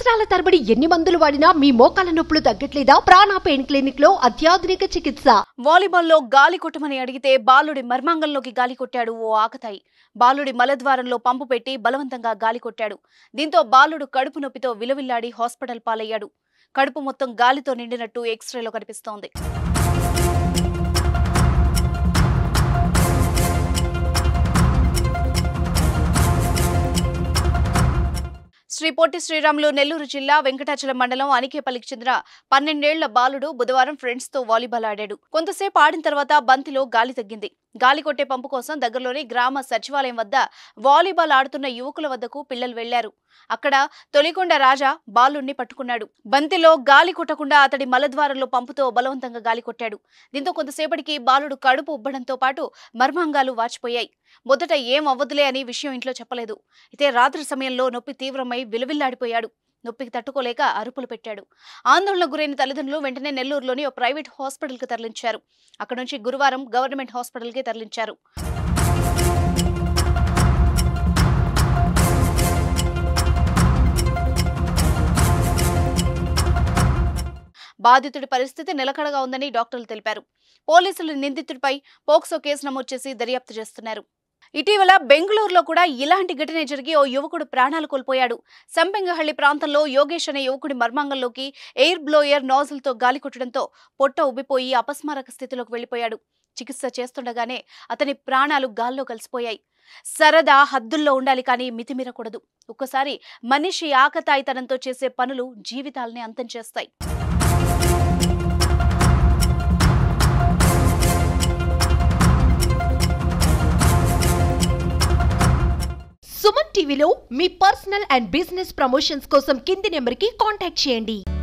సంవత్సరాల తరబడి ఎన్ని మందులు వాడినా మీ మోకాల నొప్పులు తగ్గట్లేదా ప్రాణ పెయిన్ క్లినిక్ లో అత్యాధునిక చికిత్స వాలీబాల్లో గాలి కొట్టమని అడిగితే బాలుడి మర్మాంగంలోకి గాలి కొట్టాడు ఓ ఆకతాయి బాలుడి మలద్వారంలో పంపు పెట్టి బలవంతంగా గాలి కొట్టాడు దీంతో బాలుడు కడుపు నొప్పితో విలవిల్లాడి హాస్పిటల్ పాలయ్యాడు కడుపు మొత్తం గాలితో నిండినట్టు ఎక్స్రేలో కనిపిస్తోంది శ్రీ పొట్టి శ్రీరాములు నెల్లూరు జిల్లా వెంకటాచలం మండలం అనికేపల్లికి చెందిన పన్నెండేళ్ల బాలుడు బుధవారం ఫ్రెండ్స్ తో వాలీబాల్ ఆడాడు కొంతసేపు ఆడిన తర్వాత బంతిలో గాలి తగ్గింది గాలి కొట్టే పంపు కోసం దగ్గరలోని గ్రామ సచివాలయం వద్ద వాలీబాల్ ఆడుతున్న యువకుల వద్దకు పిల్లలు వెళ్లారు అక్కడ తొలికొండ రాజా బాలుణ్ణి పట్టుకున్నాడు బంతిలో గాలి కొట్టకుండా అతడి మలద్వారంలో పంపుతో బలవంతంగా గాలి కొట్టాడు దీంతో కొంతసేపటికి బాలుడు కడుపు ఉబ్బడంతో పాటు మర్మాంగాలు వాచిపోయాయి మొదట ఏం అవ్వదులే అని విషయం ఇంట్లో చెప్పలేదు అయితే రాత్రి సమయంలో నొప్పి తీవ్రమై విలవిల్లాడిపోయాడు నొప్పికి తట్టుకోలేక అరుపులు పెట్టాడు ఆందోళనకు గురైన తల్లిదండ్రులు వెంటనే నెల్లూరులోని ఓ ప్రైవేట్ హాస్పిటల్కి తరలించారు అక్కడ నుంచి గురువారం గవర్నమెంట్ హాస్పిటల్కి తరలించారు బాధితుడి పరిస్థితి నిలకడగా ఉందని డాక్టర్లు తెలిపారు పోలీసులు నిందితుడిపై పోక్సో కేసు నమోదు చేసి దర్యాప్తు చేస్తున్నారు ఇటీవల బెంగళూరులో కూడా ఇలాంటి ఘటన జరిగి ఓ యువకుడు ప్రాణాలు కోల్పోయాడు సంపెంగహళ్లి ప్రాంతంలో యోగేష్ అనే యువకుడి మర్మాంగంలోకి ఎయిర్ బ్లోయర్ నాజిల్తో గాలి కొట్టడంతో పొట్ట ఉబ్బిపోయి అపస్మారక స్థితిలోకి వెళ్లిపోయాడు చికిత్స చేస్తుండగానే అతని ప్రాణాలు గాల్లో కలిసిపోయాయి సరదా హద్దుల్లో ఉండాలి కానీ మితిమీరకూడదు ఒక్కసారి మనిషి ఆకతాయితనంతో చేసే పనులు జీవితాల్ని అంతం చేస్తాయి సుమన్ టీవీలో మీ పర్సనల్ అండ్ బిజినెస్ ప్రమోషన్స్ కోసం కింది నెంబర్ కి కాంటాక్ట్ చేయండి